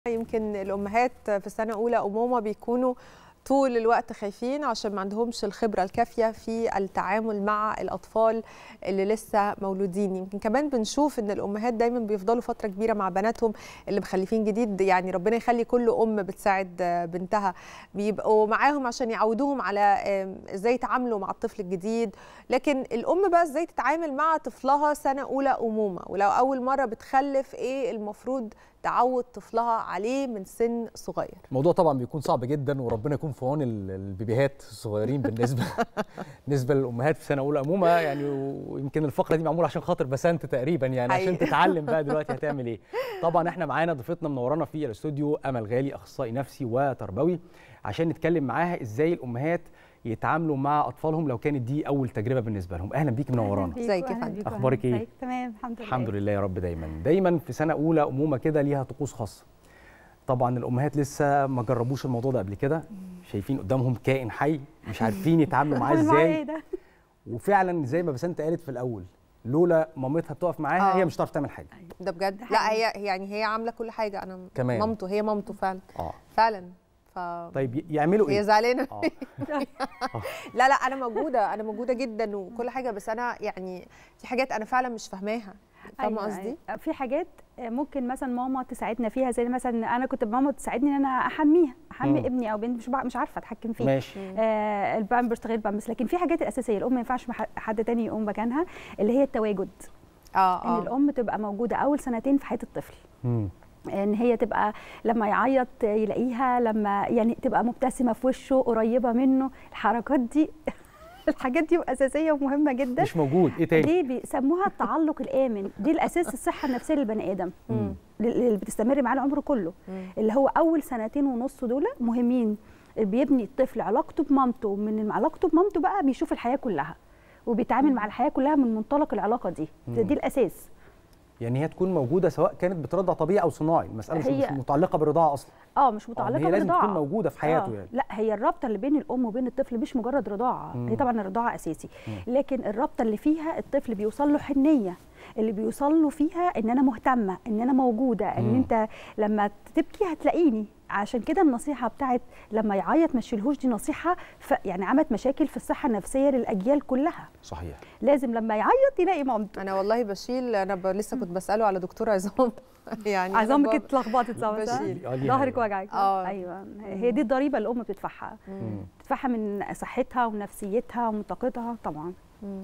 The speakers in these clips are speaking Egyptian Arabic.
يمكن الامهات في سنه اولى امومه بيكونوا طول الوقت خايفين عشان ما عندهمش الخبره الكافيه في التعامل مع الاطفال اللي لسه مولودين يمكن كمان بنشوف ان الامهات دايما بيفضلوا فتره كبيره مع بناتهم اللي مخلفين جديد يعني ربنا يخلي كل ام بتساعد بنتها بيبقوا معاهم عشان يعودوهم على ازاي يتعاملوا مع الطفل الجديد لكن الام بقى ازاي تتعامل مع طفلها سنه اولى امومه ولو اول مره بتخلف ايه المفروض تعود طفلها عليه من سن صغير الموضوع طبعا بيكون صعب جدا وربنا يكون في عون البيبيهات الصغيرين بالنسبه بالنسبه للامهات في سنه اولى امومه يعني ويمكن الفقره دي معموله عشان خاطر بسنت تقريبا يعني عشان تتعلم بقى دلوقتي هتعمل ايه طبعا احنا معانا ضيفتنا منورانا في الاستوديو امل غالي اخصائي نفسي وتربوي عشان نتكلم معاها ازاي الامهات يتعاملوا مع اطفالهم لو كانت دي اول تجربه بالنسبه لهم اهلا بيك منورانا ازيك يا فندم اخبارك ايه تمام الحمد لله الحمد لله يا رب دايما دايما في سنه اولى امومه كده ليها طقوس خاصه طبعا الامهات لسه ما جربوش الموضوع ده قبل كده شايفين قدامهم كائن حي مش عارفين يتعاملوا معاه ازاي وفعلا زي ما بسنت قالت في الاول لولا مامتها بتقف معاها آه. هي مش هتعرف تعمل حاجه ده بجد لا هي يعني هي عامله كل حاجه انا كمان. مامته هي مامته فعلا اه فعلا ف طيب يعملوا هي ايه زعلانه آه. لا لا انا موجوده انا موجوده جدا وكل حاجه بس انا يعني في حاجات انا فعلا مش فاهماها فاهمه أيوة، قصدي أيوة. في حاجات ممكن مثلا ماما تساعدنا فيها زي مثلا انا كنت ماما تساعدني ان انا احميها احمي مم. ابني او بنتي مش بع- مش عارفه اتحكم فيه ماشي آه البامبرز غير البامبرز لكن في حاجات الاساسيه الام ما ينفعش مح- حد تاني يقوم مكانها اللي هي التواجد اه ان اه الام تبقى موجوده اول سنتين في حياه الطفل مم. ان هي تبقى لما يعيط يلاقيها لما يعني تبقى مبتسمه في وشه قريبه منه الحركات دي الحاجات دي اساسيه ومهمه جدا مش موجود ايه تاني دي بيسموها التعلق الامن دي الاساس الصحه النفسيه للبني ادم مم. اللي بتستمر معاه العمر كله مم. اللي هو اول سنتين ونص دول مهمين بيبني الطفل علاقته بمامته من علاقته بمامته بقى بيشوف الحياه كلها وبيتعامل مع الحياه كلها من منطلق العلاقه دي ده دي الاساس يعني هي تكون موجوده سواء كانت بترضع طبيعي او صناعي المساله مش- هي- مش متعلقه بالرضاعه اصلا اه مش آه، متعلقه هي لازم بالرضاعه تكون موجوده في حياته آه. يعني لا هي الرابطه اللي بين الام وبين الطفل مش مجرد رضاعه مم. هي طبعا الرضاعه اساسي لكن الرابطه اللي فيها الطفل بيوصل له حنيه اللي بيوصل له فيها ان انا مهتمه ان انا موجوده ان مم. انت لما تبكي هتلاقيني عشان كده النصيحه بتاعت لما يعيط ما تشيلهوش دي نصيحه ف يعني عملت مشاكل في الصحه النفسيه للاجيال كلها صحيح لازم لما يعيط يلاقي مامته انا والله بشيل انا ب... لسه كنت بساله على دكتور عظام يعني أنا عظامك ب- اتلخبطت صح بشيل. آه، ليها ظهرك أيوة. وجعك آه. ايوه هي دي الضريبه اللي الام بتدفعها مم. بتدفعها من صحتها ونفسيتها ومن طاقتها طبعا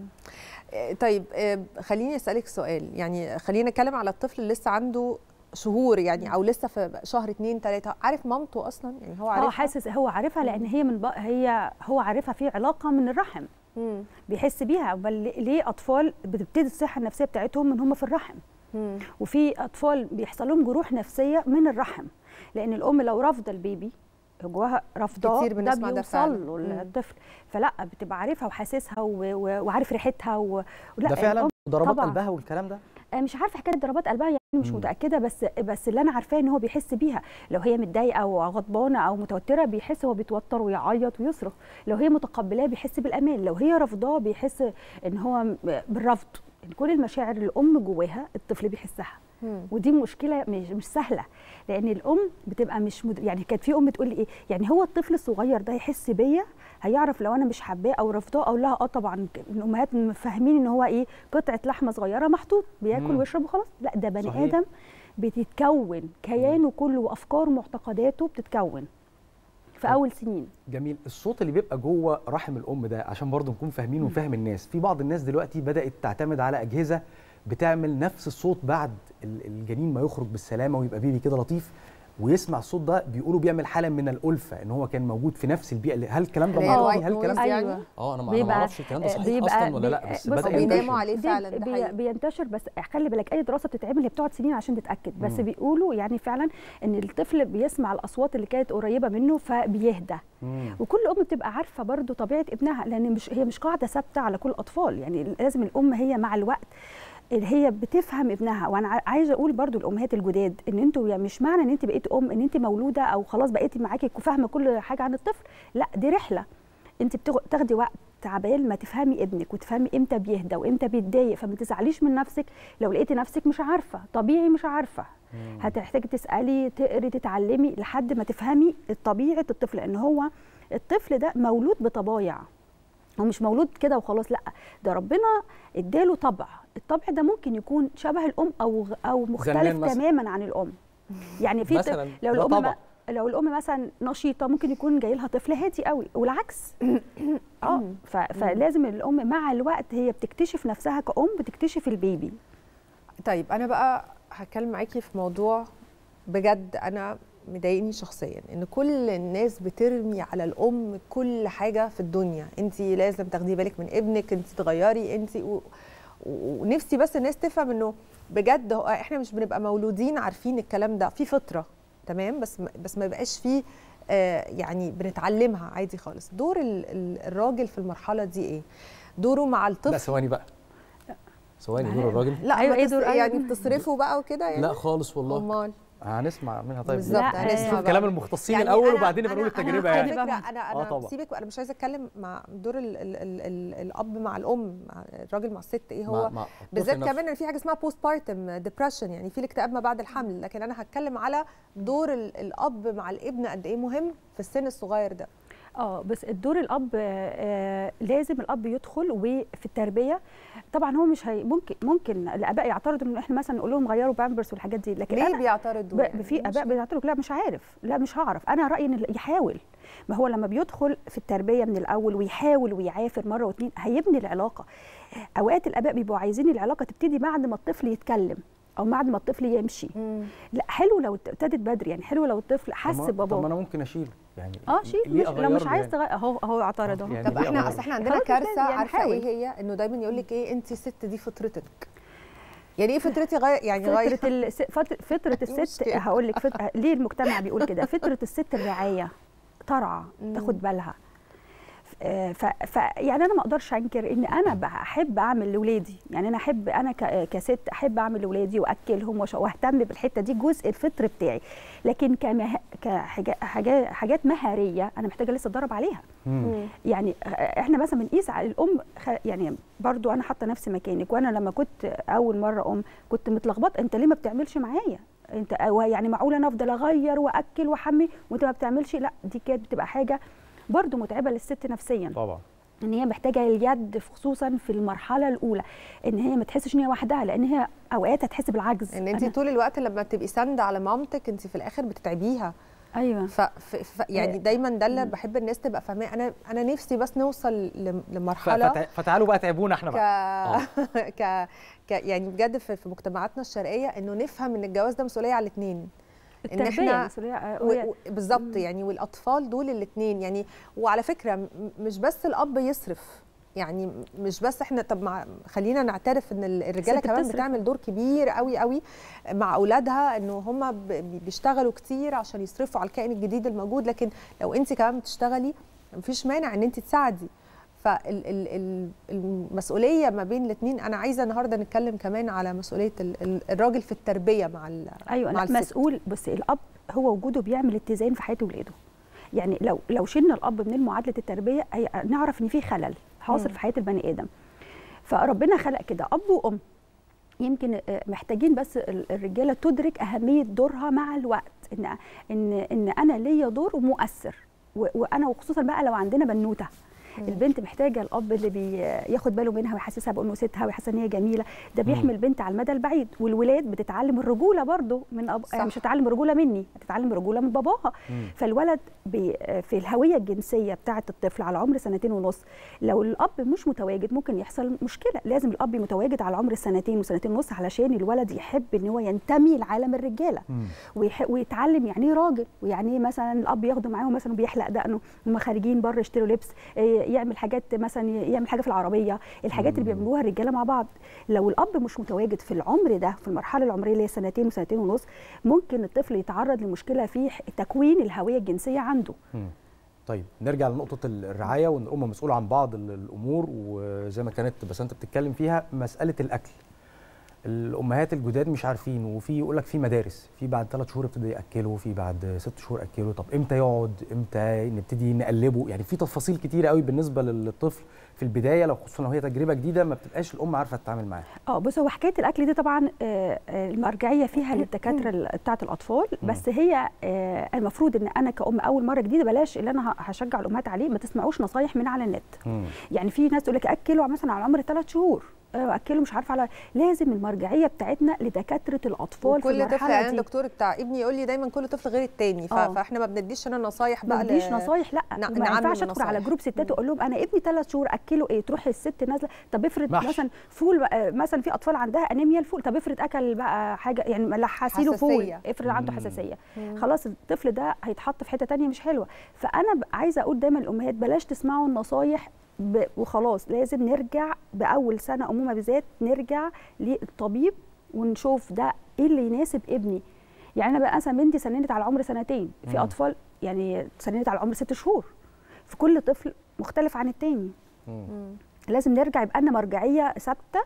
آه، طيب آه، خليني اسالك سؤال يعني خلينا نتكلم على الطفل اللي لسه عنده شهور يعني او لسه في شهر اتنين تلاته عارف مامته اصلا يعني هو هو عارفها حاسس هو عارفها لان هي من بق... هي هو عارفها في علاقه من الرحم مم. بيحس بيها بل ليه اطفال بتبتدي الصحه النفسيه بتاعتهم من هم في الرحم مم. وفي اطفال بيحصل لهم جروح نفسيه من الرحم لان الام لو رافضه البيبي جواها رافضاه كتير ده بنسمع ده فعلاً. بيوصل له مم. الطفل فلا بتبقى عارفها وحاسسها و... و... وعارف ريحتها و... ولا ده فعلا ضربات طبعاً. قلبها والكلام ده أنا مش عارفه حكايه ضربات قلبها يعني مش مم. متاكده بس بس اللي انا عارفاه ان هو بيحس بيها لو هي متضايقه او غضبانه او متوتره بيحس هو بيتوتر ويعيط ويصرخ لو هي متقبلاه بيحس بالامان لو هي رافضاه بيحس ان هو م- بالرفض يعني كل المشاعر اللي الام جواها الطفل بيحسها مم. ودي مشكله مش مش سهله لان الام بتبقى مش مد... يعني كانت في ام بتقول لي ايه يعني هو الطفل الصغير ده يحس بيا هيعرف لو انا مش حباه او رافضاه اقول لها اه طبعا الامهات فاهمين ان هو ايه قطعه لحمه صغيره محطوط بياكل مم. ويشرب وخلاص لا ده بني صحيح. ادم بتتكون كيانه كله وافكاره ومعتقداته بتتكون في طب. اول سنين جميل الصوت اللي بيبقى جوه رحم الام ده عشان برضه نكون فاهمين ونفهم الناس في بعض الناس دلوقتي بدات تعتمد على اجهزه بتعمل نفس الصوت بعد ال- الجنين ما يخرج بالسلامه ويبقى بيبي كده لطيف ويسمع الصوت ده بيقولوا بيعمل حاله من الالفه ان هو كان موجود في نفس البيئه اللي هل الكلام ده اللي هي منطقي الوايت هل الكلام نويز ده يعني؟ أيوة. اه انا ما أنا ما بيبقى- اعرفش الكلام ده صحيح بيبقى- اصلا ولا لا بي- بس بص، بدا بيناموا ينتشر عليه دي فعلا ده بي حقيقي. بينتشر بس خلي بالك اي دراسه بتتعمل هي بتقعد سنين عشان تتاكد بس مم. بيقولوا يعني فعلا ان الطفل بيسمع الاصوات اللي كانت قريبه منه فبيهدى مم. وكل ام بتبقى عارفه برضو طبيعه ابنها لان مش هي مش قاعده ثابته على كل الاطفال يعني لازم الام هي مع الوقت اللي هي بتفهم ابنها وانا ع- عايزه اقول برضو الامهات الجداد ان انتوا يعني مش معنى ان انت بقيتي ام ان انت مولوده او خلاص بقيتي معاكي فاهمه كل حاجه عن الطفل لا دي رحله انت بتاخدي وقت عبال ما تفهمي ابنك وتفهمي امتى بيهدى وامتى بيتضايق فما تزعليش من نفسك لو لقيتي نفسك مش عارفه طبيعي مش عارفه هتحتاجي تسالي تقري تتعلمي لحد ما تفهمي طبيعه الطفل لان هو الطفل ده مولود بطبايع هو مش مولود كده وخلاص لا ده ربنا اداله طبع الطبع ده ممكن يكون شبه الام او او مختلف تماما عن الام يعني في مثلا لو الام طبع. لو الام مثلا نشيطه ممكن يكون جاي لها طفل هادي قوي والعكس اه فلازم الام مع الوقت هي بتكتشف نفسها كأم بتكتشف البيبي طيب انا بقى هتكلم معاكي في موضوع بجد انا مضايقني شخصيا ان كل الناس بترمي على الام كل حاجه في الدنيا انت لازم تاخدي بالك من ابنك انت تغيري انت و... ونفسي بس الناس تفهم انه بجد احنا مش بنبقى مولودين عارفين الكلام ده في فطره تمام بس بس ما يبقاش فيه آه يعني بنتعلمها عادي خالص دور الراجل في المرحله دي ايه دوره مع الطفل لا ثواني بقى ثواني دور الراجل لا ايوه ايه دور يعني بتصرفوا بقى وكده يعني لا خالص والله امال هنسمع منها طيب بالظبط هنسمع كلام المختصين يعني الاول وبعدين نقول التجربه يعني فكرة انا انا آه طبعا. سيبك انا مش عايزه اتكلم مع دور ال ال ال ال الاب مع الام مع الراجل مع الست ايه هو مع بالذات كمان ان في حاجه اسمها بوست بارتم ديبرشن يعني في الاكتئاب ما بعد الحمل لكن انا هتكلم على دور الاب مع الابن قد ايه مهم في السن الصغير ده اه بس الدور الاب آه لازم الاب يدخل وفي التربيه طبعا هو مش هي ممكن ممكن الاباء يعترضوا ان احنا مثلا نقول لهم غيروا بامبرز والحاجات دي لكن ليه بيعترضوا يعني في اباء بيعترضوا لا مش عارف لا مش هعرف انا رايي ان يحاول ما هو لما بيدخل في التربيه من الاول ويحاول ويعافر مره واثنين هيبني العلاقه اوقات الاباء بيبقوا عايزين العلاقه تبتدي بعد ما الطفل يتكلم او بعد ما الطفل يمشي مم. لا حلو لو ابتدت بدري يعني حلو لو الطفل حس باباه طب ما انا ممكن اشيله يعني اه شيل مش لو مش عايز تغير اهو اهو اعترض اهو يعني طب احنا اصل احنا عندنا كارثه يعني عارفه ايه هي انه دايما يقول لك ايه انت ست دي فطرتك يعني ايه فطرتي غير يعني غير فطره الس... فطره الست هقول لك فطر... ليه المجتمع بيقول كده فطره الست الرعايه ترعى تاخد بالها ف... ف يعني انا ما اقدرش انكر ان انا بحب اعمل لاولادي يعني انا احب انا ك... كست احب اعمل لاولادي واكلهم وش... واهتم بالحته دي جزء الفطر بتاعي لكن كمه... كحاجات حاجات مهاريه انا محتاجه لسه اتدرب عليها مم. يعني احنا مثلا بنقيس على الام خ... يعني برضو انا حاطه نفسي مكانك وانا لما كنت اول مره ام كنت متلخبطه انت ليه ما بتعملش معايا انت يعني معقول انا افضل اغير واكل واحمي وانت ما بتعملش لا دي كانت بتبقى حاجه برضو متعبه للست نفسيا طبعا ان هي محتاجه اليد خصوصا في المرحله الاولى ان هي ما تحسش ان هي وحدها لان هي اوقات هتحس بالعجز ان انت طول الوقت لما بتبقي ساندة على مامتك انت في الاخر بتتعبيها ايوه ف... ف... يعني دايما ده اللي بحب الناس تبقى فاهماه انا انا نفسي بس نوصل لمرحله فت... فتعالوا بقى تعبونا احنا بقى ك... ك... ك يعني بجد في... في مجتمعاتنا الشرقيه انه نفهم ان الجواز ده مسؤوليه على الاثنين ان احنا و... بالظبط يعني والاطفال دول الاثنين يعني وعلى فكره مش بس الاب يصرف يعني مش بس احنا طب مع خلينا نعترف ان الرجاله كمان بتصرف. بتعمل دور كبير قوي قوي مع اولادها انه هم بيشتغلوا كتير عشان يصرفوا على الكائن الجديد الموجود لكن لو انت كمان بتشتغلي مفيش مانع ان انت تساعدي فالمسؤوليه ما بين الاثنين انا عايزه النهارده نتكلم كمان على مسؤوليه الراجل في التربيه مع ايوه مع مسؤول بس الاب هو وجوده بيعمل اتزان في حياه اولاده يعني لو لو شلنا الاب من معادله التربيه نعرف ان في خلل حاصل في حياه البني ادم فربنا خلق كده اب وام يمكن محتاجين بس الرجاله تدرك اهميه دورها مع الوقت ان ان ان انا ليا دور مؤثر وانا وخصوصا بقى لو عندنا بنوته البنت محتاجه الاب اللي بياخد باله منها ويحسسها بانوثتها ويحسسها ان هي جميله ده بيحمي البنت على المدى البعيد والولاد بتتعلم الرجوله برضو من أب... صح. مش هتتعلم الرجوله مني هتتعلم الرجوله من باباها مم. فالولد بي... في الهويه الجنسيه بتاعه الطفل على عمر سنتين ونص لو الاب مش متواجد ممكن يحصل مشكله لازم الاب متواجد على عمر السنتين وسنتين ونص علشان الولد يحب ان هو ينتمي لعالم الرجاله ويح... ويتعلم يعني ايه راجل ويعني ايه مثلا الاب ياخده معاه مثلا بيحلق دقنه هم خارجين بره يشتروا لبس يعمل حاجات مثلا يعمل حاجه في العربيه الحاجات اللي بيعملوها الرجاله مع بعض لو الاب مش متواجد في العمر ده في المرحله العمريه اللي هي سنتين وسنتين ونص ممكن الطفل يتعرض لمشكله في تكوين الهويه الجنسيه عنده مم. طيب نرجع لنقطة الرعاية وإن الأم مسؤولة عن بعض الأمور وزي ما كانت بسنت بتتكلم فيها مسألة الأكل الامهات الجداد مش عارفين وفي يقول لك في مدارس في بعد ثلاث شهور ابتدي ياكلوا في بعد ست شهور اكلوا طب امتى يقعد امتى نبتدي نقلبه يعني في تفاصيل كتيره قوي بالنسبه للطفل في البدايه لو خصوصا لو هي تجربه جديده ما بتبقاش الام عارفه تتعامل معاها اه بص هو حكايه الاكل دي طبعا آه، آه، المرجعيه فيها للدكاتره ال- بتاعه الاطفال بس هي آه، المفروض ان انا كأم اول مره جديده بلاش اللي انا ه- هشجع الامهات عليه ما تسمعوش نصايح من على النت مم. يعني في ناس تقول لك اكلوا مثلا على عمر ثلاث شهور آه، اكلوا مش عارفه على لازم المرجعيه بتاعتنا لدكاتره الاطفال في وكل طفل المرحله يعني دي الدكتور بتاع ابني يقول لي دايما كل طفل غير التاني ف- آه. فاحنا ما بنديش انا نصايح ما بقى ل- بديش نصايح لا نع- ما نعمم ينفعش ادخل على النصايح. جروب ستات واقول لهم انا ابني ثلاث شهور اكله ايه تروح الست نازله طب افرض محشي. مثلا فول بقى- مثلا في اطفال عندها انيميا الفول طب افرض اكل بقى حاجه يعني لحسي له فول حساسية. افرض عنده مم. حساسيه خلاص الطفل ده هيتحط في حته تانية مش حلوه فانا ب- عايزه اقول دايما للامهات بلاش تسمعوا النصايح ب... وخلاص لازم نرجع باول سنه امومه بالذات نرجع للطبيب ونشوف ده ايه اللي يناسب ابني يعني انا بقى مثلا بنتي سننت على عمر سنتين في مم. اطفال يعني سننت على عمر ست شهور في كل طفل مختلف عن التاني مم. لازم نرجع يبقى لنا مرجعيه ثابته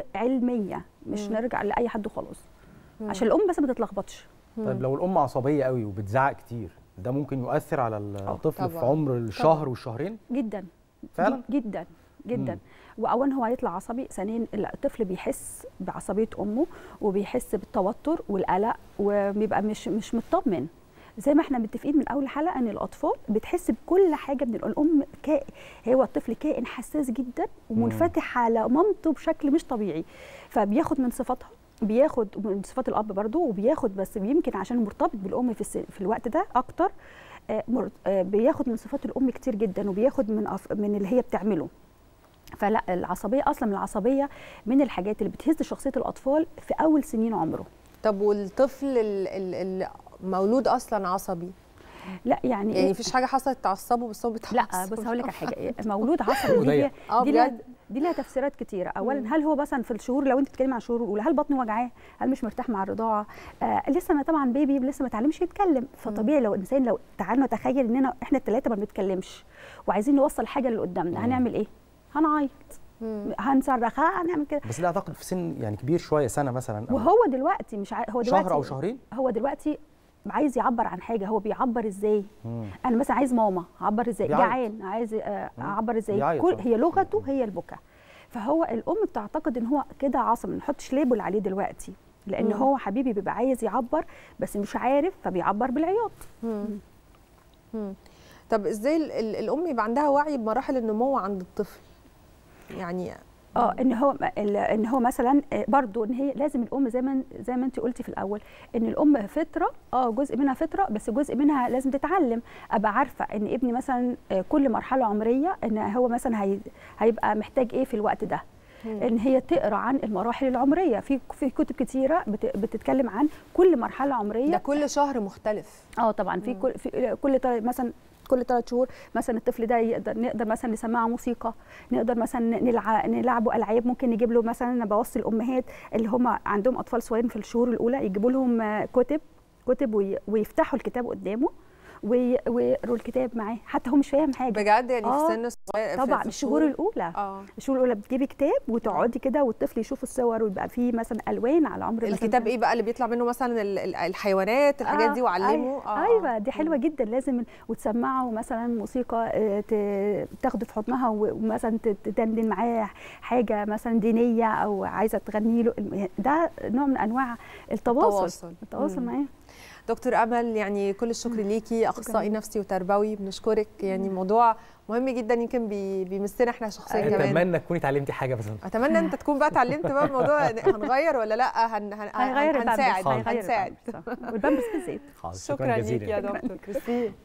وعلميه مش مم. نرجع لاي حد وخلاص مم. عشان الام بس ما تتلخبطش طيب لو الام عصبيه قوي وبتزعق كتير ده ممكن يؤثر على الطفل في طبعاً. عمر الشهر والشهرين جدا فعلا جدا جدا مم. واولا هو هيطلع عصبي ثانيا الطفل بيحس بعصبيه امه وبيحس بالتوتر والقلق وبيبقى مش مش مطمن زي ما احنا متفقين من اول حلقه ان الاطفال بتحس بكل حاجه من الام كا... هو الطفل كائن حساس جدا ومنفتح على مامته بشكل مش طبيعي فبياخد من صفاتها بياخد من صفات الاب برضه وبياخد بس يمكن عشان مرتبط بالام في, الس... في الوقت ده اكتر آه، مر- آه، بياخد من صفات الام كتير جدا وبياخد من أف... من اللي هي بتعمله فلا العصبيه اصلا من العصبيه من الحاجات اللي بتهز شخصيه الاطفال في اول سنين عمره طب والطفل ال- ال- المولود اصلا عصبي لا يعني, يعني إيه؟ مفيش حاجه حصلت تعصبه بس هو بيتعصب لا بص هقول لك على حاجه إيه، مولود عصبي دي مضيق. ليها- اه دي لها بجد دي لها تفسيرات كتيره اولا مم. هل هو مثلا في الشهور لو انت بتتكلمي عن الشهور الاولى هل بطنه وجعاه هل مش مرتاح مع الرضاعه آه لسه ما طبعا بيبي لسه ما اتعلمش يتكلم فطبيعي لو انسان لو تعالوا نتخيل اننا احنا الثلاثه ما بنتكلمش وعايزين نوصل حاجه اللي قدامنا مم. هنعمل ايه هنعيط مم. هنصرخ ها، هنعمل كده بس ده اعتقد في سن يعني كبير شويه سنه مثلا أو وهو دلوقتي مش عا... هو دلوقتي شهر او شهرين هو دلوقتي عايز يعبر عن حاجه هو بيعبر ازاي مم. انا مثلا عايز ماما اعبر ازاي بيعيط. جعان عايز آه، مم. اعبر ازاي بيعيط كل طبعا. هي لغته هي البكاء فهو الام بتعتقد ان هو كده عصبي ما نحطش ليبل عليه دلوقتي لان مم. هو حبيبي بيبقى عايز يعبر بس مش عارف فبيعبر بالعياط مم. مم. طب ازاي ال- ال- الام يبقى عندها وعي بمراحل النمو عند الطفل يعني اه ان هو ال- ان هو مثلا آه، برضو ان هي لازم الام زي ما زي ما انت قلتي في الاول ان الام فطره اه جزء منها فطره بس جزء منها لازم تتعلم ابقى عارفه ان ابني مثلا آه، كل مرحله عمريه ان هو مثلا هي هيبقى محتاج ايه في الوقت ده مم. ان هي تقرا عن المراحل العمريه في في كتب كتيره بت- بتتكلم عن كل مرحله عمريه ده كل شهر مختلف اه طبعا في كل في كل تل- مثلا كل ثلاث شهور مثلا الطفل ده يقدر نقدر مثلا نسمعه موسيقى نقدر مثلا نلعب نلعبه العاب ممكن نجيب له مثلا انا بوصي الامهات اللي هم عندهم اطفال صغيرين في الشهور الاولى يجيبوا لهم آه، كتب كتب وي- ويفتحوا الكتاب قدامه وي- ويقروا الكتاب معاه حتى هو مش فاهم حاجه بجد يعني آه، في سن صغير في- طبعا في الشهور الاولى اه الشهور الاولى بتجيبي كتاب وتقعدي كده والطفل يشوف الصور ويبقى فيه مثلا الوان على عمر مثلاً الكتاب ايه بقى اللي بيطلع منه مثلا ال- ال- الحيوانات الحاجات آه، دي وعلمه أيوة, ايوه دي حلوه جدا لازم وتسمعه مثلا موسيقى آه، ت- تاخده في حضنها و- ومثلا ت- تدندن معاه حاجه مثلا دينيه او عايزه تغني له الم- ده نوع من انواع التواصل التواصل. التواصل مم. معاه دكتور امل يعني كل الشكر ليكي اخصائي نفسي وتربوي بنشكرك يعني موضوع مهم جدا يمكن بي- بيمسنا احنا شخصيا كمان اتمنى تكوني اتعلمتي حاجه بس اتمنى انت تكون بقى اتعلمت بقى الموضوع هنغير ولا لا هن هن هيغير هن- البامبرز هنساعد هيغير هنساعد البامبرز. والبامبرز بالذات خلاص شكرا جزيلا ليك يا دكتور كريستين